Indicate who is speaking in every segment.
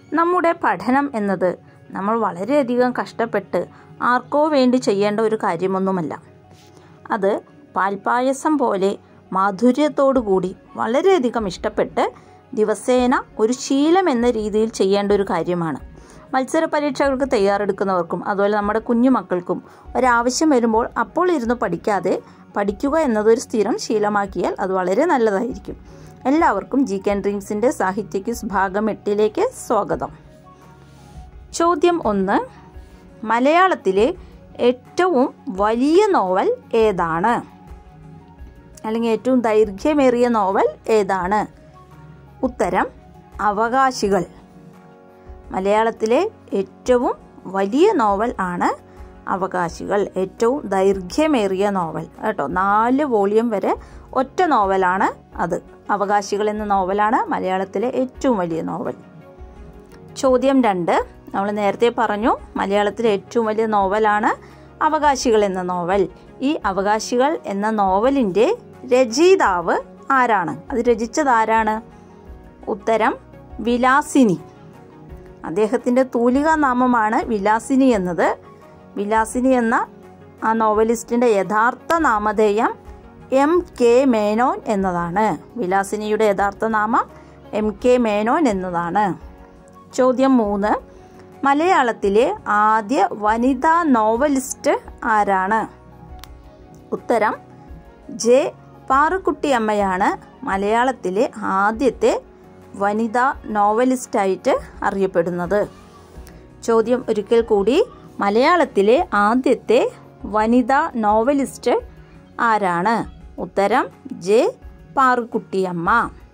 Speaker 1: നമ്മുടെ പഠനം എന്നത് നമ്മൾ വളരെയധികം കഷ്ടപ്പെട്ട് ആർക്കോ വേണ്ടി ചെയ്യേണ്ട ഒരു കാര്യമൊന്നുമല്ല അത് പാൽപ്പായസം പോലെ മാധുര്യത്തോടുകൂടി വളരെയധികം ഇഷ്ടപ്പെട്ട് ദിവസേന ഒരു ശീലം എന്ന രീതിയിൽ ചെയ്യേണ്ട ഒരു കാര്യമാണ് മത്സര പരീക്ഷകൾക്ക് തയ്യാറെടുക്കുന്നവർക്കും അതുപോലെ നമ്മുടെ കുഞ്ഞുമക്കൾക്കും ഒരാവശ്യം വരുമ്പോൾ അപ്പോൾ ഇരുന്ന് പഠിക്കാതെ പഠിക്കുക എന്നതൊരു സ്ഥിരം ശീലമാക്കിയാൽ അത് വളരെ നല്ലതായിരിക്കും എല്ലാവർക്കും ജി കെൻ ഡ്രീംസിൻ്റെ സാഹിത്യ ക്വിസ് ഭാഗം എട്ടിലേക്ക് സ്വാഗതം ചോദ്യം ഒന്ന് മലയാളത്തിലെ ഏറ്റവും വലിയ നോവൽ ഏതാണ് അല്ലെങ്കിൽ ഏറ്റവും ദൈർഘ്യമേറിയ നോവൽ ഏതാണ് ഉത്തരം അവകാശികൾ മലയാളത്തിലെ ഏറ്റവും വലിയ നോവൽ ആണ് അവകാശികൾ ഏറ്റവും ദൈർഘ്യമേറിയ നോവൽ കേട്ടോ നാല് വോളിയം വരെ ഒറ്റ നോവലാണ് അത് അവകാശികൾ എന്ന നോവലാണ് മലയാളത്തിലെ ഏറ്റവും വലിയ നോവൽ ചോദ്യം രണ്ട് നമ്മൾ നേരത്തെ പറഞ്ഞു മലയാളത്തിലെ ഏറ്റവും വലിയ നോവലാണ് അവകാശികൾ എന്ന നോവൽ ഈ അവകാശികൾ എന്ന നോവലിൻ്റെ രചയിതാവ് ആരാണ് അത് രചിച്ചത് ആരാണ് ഉത്തരം വിലാസിനി അദ്ദേഹത്തിൻ്റെ തൂലികാ നാമമാണ് വിലാസിനി എന്നത് വിലാസിനി എന്ന ആ നോവലിസ്റ്റിൻ്റെ യഥാർത്ഥ നാമധേയം എം കെ മേനോൻ എന്നതാണ് വിലാസിനിയുടെ യഥാർത്ഥ നാമം എം കെ മേനോൻ എന്നതാണ് ചോദ്യം മൂന്ന് മലയാളത്തിലെ ആദ്യ വനിതാ നോവലിസ്റ്റ് ആരാണ് ഉത്തരം ജെ പാറുക്കുട്ടിയമ്മയാണ് മലയാളത്തിലെ ആദ്യത്തെ വനിതാ നോവലിസ്റ്റായിട്ട് അറിയപ്പെടുന്നത് ചോദ്യം ഒരിക്കൽ കൂടി മലയാളത്തിലെ ആദ്യത്തെ വനിതാ നോവലിസ്റ്റ് ആരാണ് ഉത്തരം ജെ പാറുക്കുട്ടിയമ്മ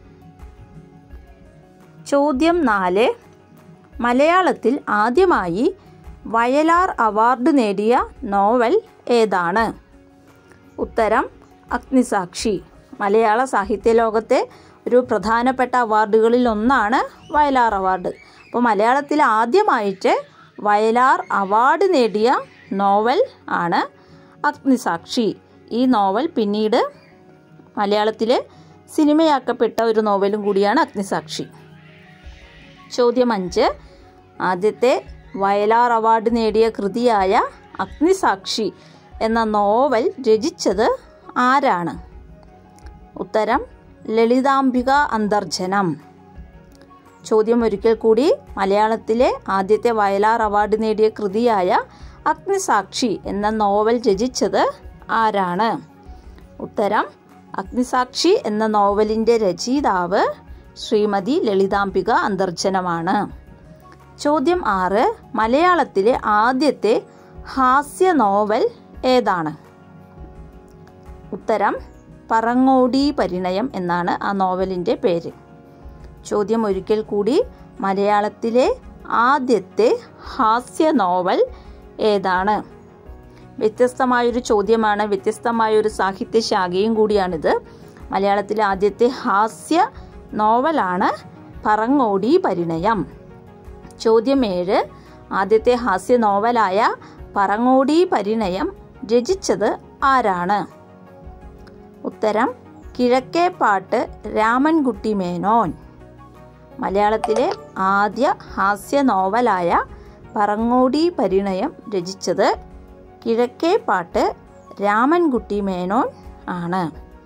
Speaker 1: ചോദ്യം നാല് മലയാളത്തിൽ ആദ്യമായി വയലാർ അവാർഡ് നേടിയ നോവൽ ഏതാണ് ഉത്തരം അഗ്നിസാക്ഷി മലയാള സാഹിത്യ ലോകത്തെ ഒരു പ്രധാനപ്പെട്ട അവാർഡുകളിൽ ഒന്നാണ് വയലാർ അവാർഡ് അപ്പോൾ മലയാളത്തിൽ ആദ്യമായിട്ട് വയലാർ അവാർഡ് നേടിയ നോവൽ ആണ് അഗ്നിസാക്ഷി ഈ നോവൽ പിന്നീട് മലയാളത്തിൽ സിനിമയാക്കപ്പെട്ട ഒരു നോവലും കൂടിയാണ് അഗ്നിസാക്ഷി ചോദ്യം അഞ്ച് ആദ്യത്തെ വയലാർ അവാർഡ് നേടിയ കൃതിയായ അഗ്നിസാക്ഷി എന്ന നോവൽ രചിച്ചത് ആരാണ് ഉത്തരം ലളിതാംബിക അന്തർജനം ചോദ്യം ഒരിക്കൽ കൂടി മലയാളത്തിലെ ആദ്യത്തെ വയലാർ അവാർഡ് നേടിയ കൃതിയായ അഗ്നിസാക്ഷി എന്ന നോവൽ രചിച്ചത് ആരാണ് ഉത്തരം അഗ്നിസാക്ഷി എന്ന നോവലിൻ്റെ രചയിതാവ് ശ്രീമതി ലളിതാംബിക അന്തർജനമാണ് ചോദ്യം ആറ് മലയാളത്തിലെ ആദ്യത്തെ ഹാസ്യ നോവൽ ഏതാണ് ഉത്തരം പറങ്ങോടി പരിണയം എന്നാണ് ആ നോവലിൻ്റെ പേര് ചോദ്യം ഒരിക്കൽ കൂടി മലയാളത്തിലെ ആദ്യത്തെ ഹാസ്യ നോവൽ ഏതാണ് വ്യത്യസ്തമായൊരു ചോദ്യമാണ് വ്യത്യസ്തമായൊരു സാഹിത്യ ശാഖയും കൂടിയാണിത് മലയാളത്തിലെ ആദ്യത്തെ ഹാസ്യ നോവലാണ് പറങ്ങോടി പരിണയം ചോദ്യം ഏഴ് ആദ്യത്തെ ഹാസ്യ നോവലായ പറങ്ങോടി പരിണയം രചിച്ചത് ആരാണ് ഉത്തരം കിഴക്കേപ്പാട്ട് രാമൻകുട്ടി മേനോൻ മലയാളത്തിലെ ആദ്യ ഹാസ്യ നോവലായ പറങ്ങോടി പരിണയം രചിച്ചത് കിഴക്കേപ്പാട്ട് രാമൻകുട്ടി മേനോൻ ആണ്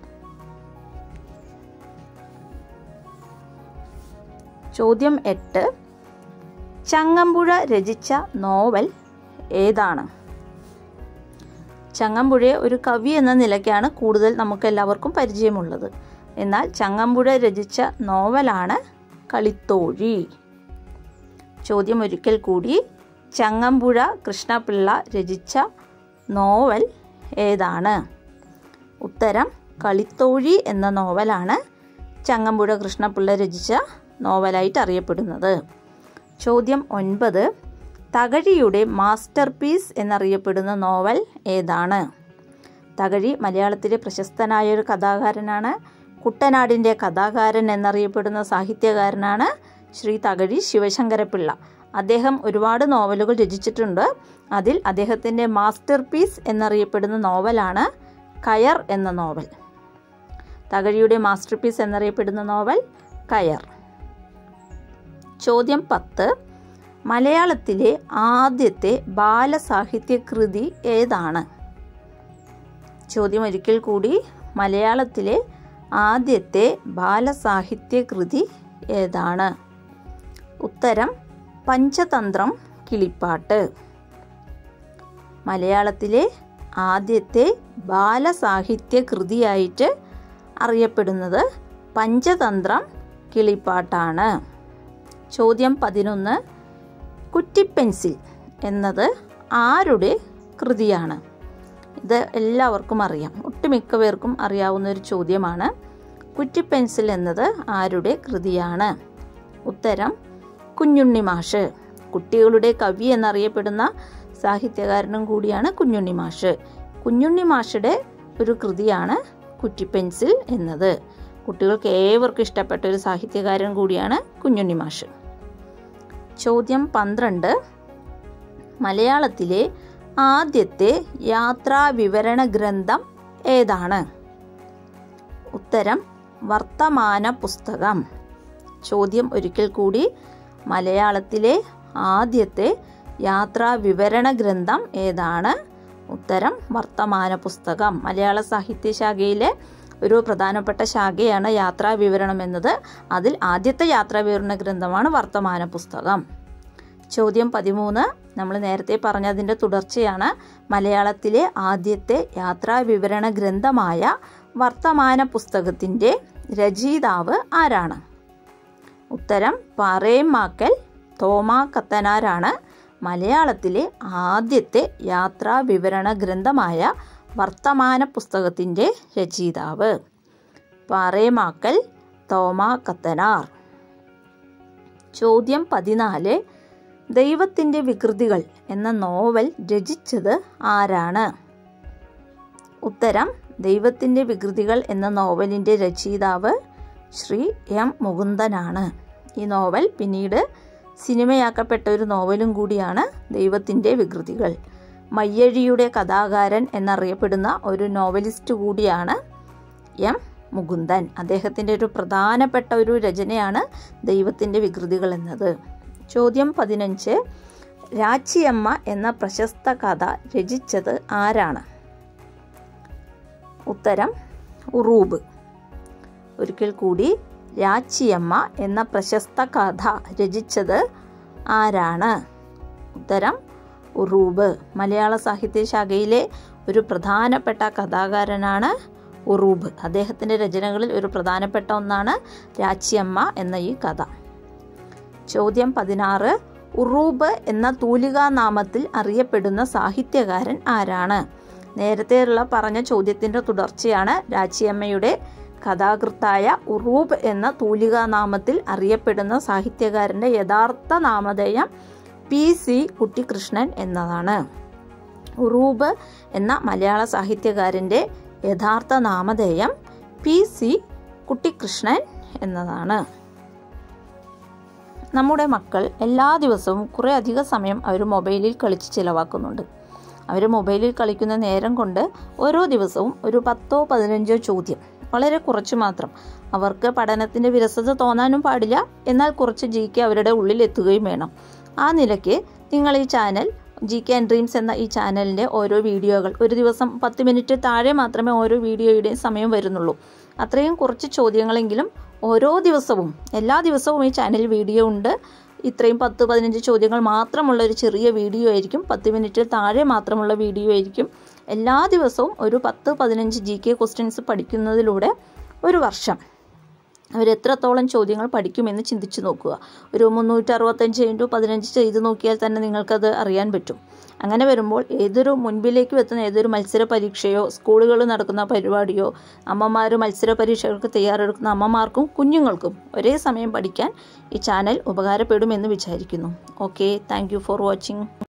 Speaker 1: ചോദ്യം എട്ട് ചങ്ങമ്പുഴ രചിച്ച നോവൽ ഏതാണ് ചങ്ങമ്പുഴയെ ഒരു കവി എന്ന നിലയ്ക്കാണ് കൂടുതൽ നമുക്ക് എല്ലാവർക്കും പരിചയമുള്ളത് എന്നാൽ ചങ്ങമ്പുഴ രചിച്ച നോവലാണ് കളിത്തോഴി ചോദ്യം ഒരിക്കൽ കൂടി ചങ്ങമ്പുഴ കൃഷ്ണപിള്ള രചിച്ച നോവൽ ഏതാണ് ഉത്തരം കളിത്തോഴി എന്ന നോവലാണ് ചങ്ങമ്പുഴ കൃഷ്ണപിള്ള രചിച്ച നോവലായിട്ട് അറിയപ്പെടുന്നത് ചോദ്യം ഒൻപത് തകഴിയുടെ മാസ്റ്റർ പീസ് എന്നറിയപ്പെടുന്ന നോവൽ ഏതാണ് തകഴി മലയാളത്തിലെ പ്രശസ്തനായ ഒരു കഥാകാരനാണ് കുട്ടനാടിൻ്റെ കഥാകാരൻ എന്നറിയപ്പെടുന്ന സാഹിത്യകാരനാണ് ശ്രീ തകഴി ശിവശങ്കരപിള്ള അദ്ദേഹം ഒരുപാട് നോവലുകൾ രചിച്ചിട്ടുണ്ട് അതിൽ അദ്ദേഹത്തിൻ്റെ മാസ്റ്റർ പീസ് എന്നറിയപ്പെടുന്ന നോവലാണ് കയർ എന്ന നോവൽ തകഴിയുടെ മാസ്റ്റർ പീസ് എന്നറിയപ്പെടുന്ന നോവൽ കയർ ചോദ്യം പത്ത് മലയാളത്തിലെ ആദ്യത്തെ ബാലസാഹിത്യ കൃതി ഏതാണ് ചോദ്യം ഒരിക്കൽ കൂടി മലയാളത്തിലെ ആദ്യത്തെ ബാലസാഹിത്യ കൃതി ഏതാണ് ഉത്തരം പഞ്ചതന്ത്രം കിളിപ്പാട്ട് മലയാളത്തിലെ ആദ്യത്തെ ബാലസാഹിത്യ കൃതിയായിട്ട് അറിയപ്പെടുന്നത് പഞ്ചതന്ത്രം കിളിപ്പാട്ടാണ് ചോദ്യം പതിനൊന്ന് കുറ്റിപ്പെൻസിൽ എന്നത് ആരുടെ കൃതിയാണ് ഇത് എല്ലാവർക്കും അറിയാം ഒട്ടുമിക്ക പേർക്കും അറിയാവുന്ന ഒരു ചോദ്യമാണ് കുറ്റിപ്പെൻസിൽ എന്നത് ആരുടെ കൃതിയാണ് ഉത്തരം കുഞ്ഞുണ്ണി മാഷ് കുട്ടികളുടെ കവി എന്നറിയപ്പെടുന്ന സാഹിത്യകാരനും കൂടിയാണ് കുഞ്ഞുണ്ണി മാഷ് കുഞ്ഞുണ്ണി മാഷുടെ ഒരു കൃതിയാണ് കുറ്റിപ്പെൻസിൽ എന്നത് കുട്ടികൾക്ക് ഏവർക്കും ഇഷ്ടപ്പെട്ട ഒരു സാഹിത്യകാരൻ കൂടിയാണ് കുഞ്ഞുണ്ണി മാഷ് ചോദ്യം പന്ത്രണ്ട് മലയാളത്തിലെ ആദ്യത്തെ യാത്രാ വിവരണ ഗ്രന്ഥം ഏതാണ് ഉത്തരം വർത്തമാന പുസ്തകം ചോദ്യം ഒരിക്കൽ കൂടി മലയാളത്തിലെ ആദ്യത്തെ യാത്രാ വിവരണ ഗ്രന്ഥം ഏതാണ് ഉത്തരം വർത്തമാന പുസ്തകം മലയാള സാഹിത്യ ശാഖയിലെ ഒരു പ്രധാനപ്പെട്ട ശാഖയാണ് യാത്രാ വിവരണം എന്നത് അതിൽ ആദ്യത്തെ യാത്രാ വിവരണ ഗ്രന്ഥമാണ് വർത്തമാന പുസ്തകം ചോദ്യം പതിമൂന്ന് നമ്മൾ നേരത്തെ പറഞ്ഞതിൻ്റെ തുടർച്ചയാണ് മലയാളത്തിലെ ആദ്യത്തെ യാത്രാ വിവരണ ഗ്രന്ഥമായ വർത്തമാന പുസ്തകത്തിൻ്റെ രചയിതാവ് ആരാണ് ഉത്തരം പാറേമാക്കൽ തോമാ കത്തനാരാണ് മലയാളത്തിലെ ആദ്യത്തെ യാത്രാ വിവരണ ഗ്രന്ഥമായ വർത്തമാന പുസ്തകത്തിൻ്റെ രചയിതാവ് പാറേമാക്കൽ തോമാ കത്തനാർ ചോദ്യം പതിനാല് ദൈവത്തിൻ്റെ വികൃതികൾ എന്ന നോവൽ രചിച്ചത് ആരാണ് ഉത്തരം ദൈവത്തിൻ്റെ വികൃതികൾ എന്ന നോവലിൻ്റെ രചയിതാവ് ശ്രീ എം മുകുന്ദനാണ് ഈ നോവൽ പിന്നീട് സിനിമയാക്കപ്പെട്ട ഒരു നോവലും കൂടിയാണ് ദൈവത്തിൻ്റെ വികൃതികൾ മയ്യഴിയുടെ കഥാകാരൻ എന്നറിയപ്പെടുന്ന ഒരു നോവലിസ്റ്റ് കൂടിയാണ് എം മുകുന്ദൻ അദ്ദേഹത്തിൻ്റെ ഒരു പ്രധാനപ്പെട്ട ഒരു രചനയാണ് ദൈവത്തിൻ്റെ വികൃതികൾ എന്നത് ചോദ്യം പതിനഞ്ച് രാച്ചിയമ്മ എന്ന പ്രശസ്ത കഥ രചിച്ചത് ആരാണ് ഉത്തരം ഉറൂബ് ഒരിക്കൽ കൂടി രാച്ചിയമ്മ എന്ന പ്രശസ്ത കഥ രചിച്ചത് ആരാണ് ഉത്തരം ഉറൂബ് മലയാള സാഹിത്യ ശാഖയിലെ ഒരു പ്രധാനപ്പെട്ട കഥാകാരനാണ് ഉറൂബ് അദ്ദേഹത്തിൻ്റെ രചനകളിൽ ഒരു പ്രധാനപ്പെട്ട ഒന്നാണ് രാച്ചിയമ്മ എന്ന ഈ കഥ ചോദ്യം പതിനാറ് ഉറൂബ് എന്ന തൂലികാനാമത്തിൽ അറിയപ്പെടുന്ന സാഹിത്യകാരൻ ആരാണ് നേരത്തെയുള്ള പറഞ്ഞ ചോദ്യത്തിൻ്റെ തുടർച്ചയാണ് രാച്ചിയമ്മയുടെ കഥാകൃത്തായ ഉറൂബ് എന്ന തൂലികാനാമത്തിൽ അറിയപ്പെടുന്ന സാഹിത്യകാരൻ്റെ യഥാർത്ഥ നാമധേയം പി സി കുട്ടിക്കൃഷ്ണൻ എന്നതാണ് ഉറൂബ് എന്ന മലയാള സാഹിത്യകാരൻ്റെ യഥാർത്ഥ നാമധേയം പി സി കുട്ടിക്കൃഷ്ണൻ എന്നതാണ് നമ്മുടെ മക്കൾ എല്ലാ ദിവസവും കുറേ അധിക സമയം അവർ മൊബൈലിൽ കളിച്ച് ചിലവാക്കുന്നുണ്ട് അവർ മൊബൈലിൽ കളിക്കുന്ന നേരം കൊണ്ട് ഓരോ ദിവസവും ഒരു പത്തോ പതിനഞ്ചോ ചോദ്യം വളരെ കുറച്ച് മാത്രം അവർക്ക് പഠനത്തിൻ്റെ വിരസത തോന്നാനും പാടില്ല എന്നാൽ കുറച്ച് ജി കെ അവരുടെ ഉള്ളിൽ എത്തുകയും വേണം ആ നിലയ്ക്ക് നിങ്ങൾ ഈ channel G K and dreams എന്ന ഈ ചാനലിൻ്റെ ഓരോ വീഡിയോകൾ ഒരു ദിവസം പത്ത് മിനിറ്റ് താഴെ മാത്രമേ ഓരോ വീഡിയോയുടെയും സമയം വരുന്നുള്ളൂ അത്രയും കുറച്ച് ചോദ്യങ്ങളെങ്കിലും ഓരോ ദിവസവും എല്ലാ ദിവസവും ഈ ചാനൽ വീഡിയോ ഉണ്ട് ഇത്രയും പത്ത് പതിനഞ്ച് ചോദ്യങ്ങൾ മാത്രമുള്ള ഒരു ചെറിയ വീഡിയോ ആയിരിക്കും പത്ത് മിനിറ്റിൽ താഴെ മാത്രമുള്ള വീഡിയോ ആയിരിക്കും എല്ലാ ദിവസവും ഒരു പത്ത് പതിനഞ്ച് ജി കെ ക്വസ്റ്റ്യൻസ് പഠിക്കുന്നതിലൂടെ ഒരു വർഷം അവരെത്രത്തോളം ചോദ്യങ്ങൾ പഠിക്കുമെന്ന് ചിന്തിച്ചു നോക്കുക ഒരു മുന്നൂറ്റി അറുപത്തഞ്ച് ഇൻറ്റു പതിനഞ്ച് ചെയ്ത് നോക്കിയാൽ തന്നെ നിങ്ങൾക്കത് അറിയാൻ പറ്റും അങ്ങനെ വരുമ്പോൾ ഏതൊരു മുൻപിലേക്ക് എത്തുന്ന ഏതൊരു മത്സര പരീക്ഷയോ സ്കൂളുകളിൽ നടക്കുന്ന പരിപാടിയോ അമ്മമാർ മത്സര പരീക്ഷകൾക്ക് തയ്യാറെടുക്കുന്ന അമ്മമാർക്കും കുഞ്ഞുങ്ങൾക്കും ഒരേ സമയം പഠിക്കാൻ ഈ ചാനൽ ഉപകാരപ്പെടുമെന്ന് വിചാരിക്കുന്നു ഓക്കെ താങ്ക് ഫോർ വാച്ചിങ്